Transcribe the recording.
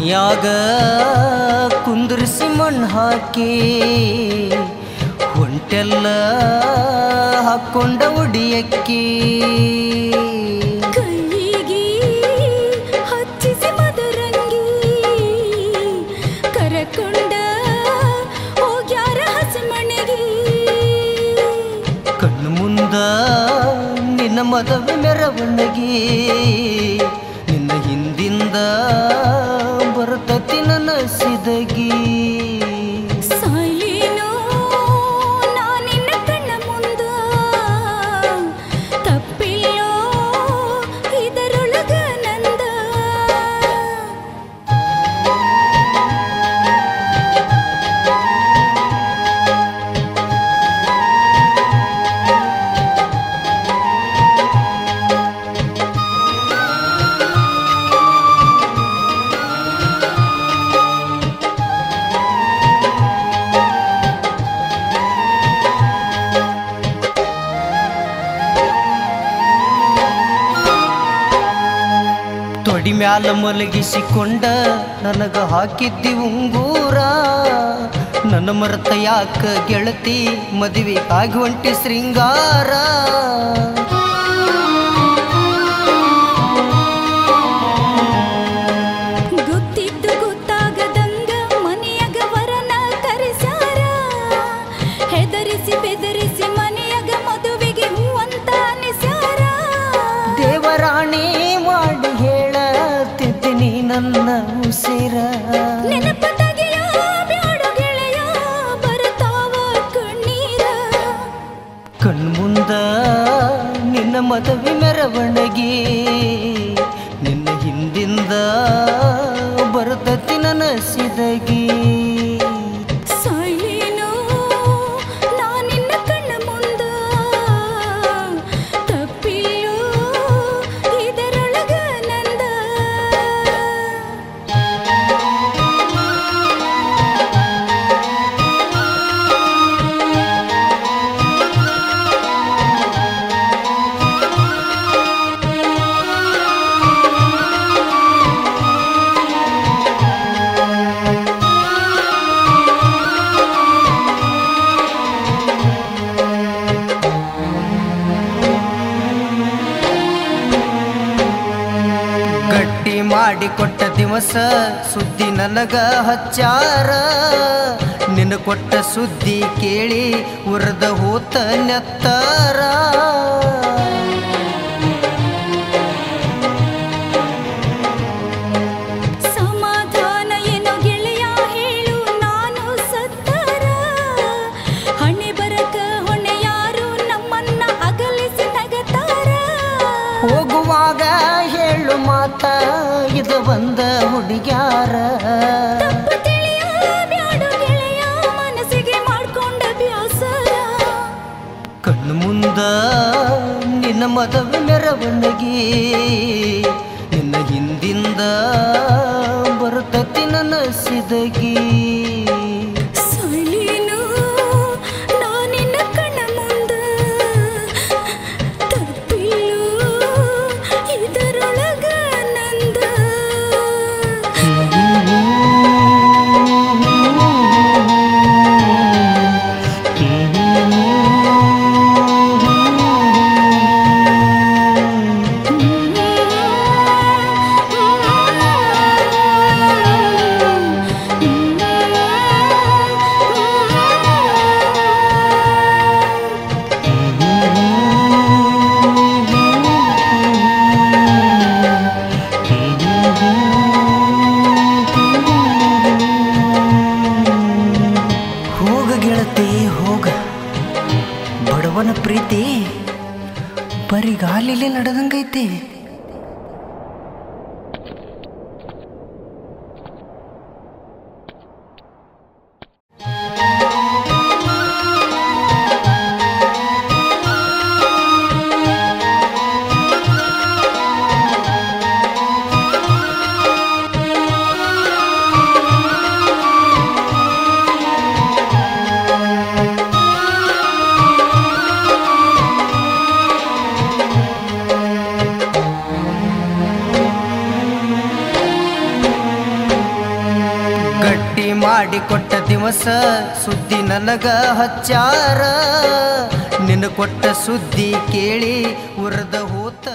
ಮನಿಯಾಗ ಕುಂದ್ರಿಸಿ ಮಣ್ಣು ಹಾಕಿ ಹೊಂಟೆಲ್ಲ ಹಾಕ್ಕೊಂಡ ಉಡಿಯಕ್ಕಿ ಕೈಗೆ ಹಚ್ಚಿಸಿ ಮದರಂಗಿ ಕರಕೊಂಡ ಹೋಗ್ಯಾರ ಹಸಮಣಿಗೆ ಕಣ್ಣು ಮುಂದ ನಿನ್ನ ಮದುವೆ ಮೆರವಣಿಗೆ ನಿನ್ನ ಹಿಂದಿಂದ ಬರ್ತತಿ ನನ್ನ ಸಿದಗಿ ಸಾಯ್ಲೇನೋ ನಾನಿನ್ನ ಕಣ್ಣ ಮುಂದ ತಪ್ಪಿಲ್ಲೋ ಇದರೊಳಗ ನಂದ ತೊಡಿ ಮ್ಯಾಲ ಮಲಗಿಸಿಕೊಂಡ ನನಗ ಹಾಕಿದ್ದಿ ಉಂಗೂರ ನನ್ನ ಮರತ ಯಾಕ ಗೆಳತಿ ಮದುವೆ ಆಗಿ ಹೊಂಟಿ ಶೃಂಗಾರ ಗೊತ್ತಿದ್ದು ಗೊತ್ತಾಗದಂಗ ಮನೆಯಾಗ ವರನ ಕರೆಸ್ಯಾರ ಹೆದರಿಸಿ ಬೆದರಿಸಿ ಮನೆಯಾಗ ಮದುವೆಗೆ ಹೂ ಅಂತ ಅನಿಸ್ಯಾರ ದೇವರಾಣಿ ಮಾಡಿ ಹೇಳತಿದ್ದೀನಿ ನನ್ನ ಉಸಿರ ನೆನಪ ತೆಗೆಯ ಬ್ಯಾಡು ಗೆಳೆಯ ಬರ್ತಾವ ಕಣ್ಣೀರ ಕಣ್ಮುಂದ ನಿನ್ನ ಮದುವೆ ಮೆರವಣಿಗೆ ನಿನ್ನ ಹಿಂದಿಂದ ಬರ್ತತಿ ನನ್ನ ಸಿದಗಿ ಸಾಯ್ಲೇನೋ ನಾನಿನ್ನ ಕಣ್ಣ ಮುಂದ ತಪ್ಪಿಲ್ಲೋ ಇದರೊಳಗ ನಂದ ಗಟ್ಟಿ ಮಾಡಿ ಕೊಟ್ಟ ದಿವಸ ಸುದ್ದಿ ನನಗ ಹಚ್ಚಾರ ನಿನ್ನ ಕೊಟ್ಟ ಸುದ್ದಿ ಕೇಳಿ ಉರದ ಹೋತ ನೆತ್ತಾರ ಸಮಾಧಾನ ಏನೋ ಗೆಳೆಯ ಹೇಳು ನಾನು ಸತ್ತಾರ ಹಣೆ ಬರಕ ಹೊಣೆ ಯಾರು ನಮ್ಮನ್ನ ಅಗಲಿಸಿ ನಗತಾರ ಹೋಗುವಾಗ ಹೇಳು ಮಾತ ಇದು ಬಂದ ಹುಡುಗ್ಯಾರ ತಪ್ಪು ತಿಳಿಯ ಬ್ಯಾಡು ಗೆಳೆಯ ಮನಸ್ಸಿಗೆ ಮಾಡ್ಕೊಂಡ ಬ್ಯಾಸರ ಕಣ್ಣು ಮುಂದ ನಿನ್ನ ಮದುವೆ ಮೆರವಣಿಗೆ ನಿನ್ನ ಹಿಂದಿಂದ ಬರ್ತತಿ ನನ್ನ ಸಿದಗಿ ಸಾಯ್ಲೇನು ನಾನಿನ್ನ ಕಣ್ಣ ಮುಂದ ತಪ್ಪಿಲ್ಲೋ ಇದರೊಳಗ ನಂದ ಹೋಗ ಗೆಳತಿ ಹೋಗ ಬಡವನ ಪ್ರೀತಿ ಬರಿಗಾಲಿಲೆ ನಡೆದಂಗೈತಿ ಗಟ್ಟಿ ಮಾಡಿ ಕೊಟ್ಟ ದಿವಸ ಸುದ್ದಿ ನನಗ ಹಚ್ಚಾರ ನಿನ್ನ ಕೊಟ್ಟ ಸುದ್ದಿ ಕೇಳಿ ಉರದ ಹೋತ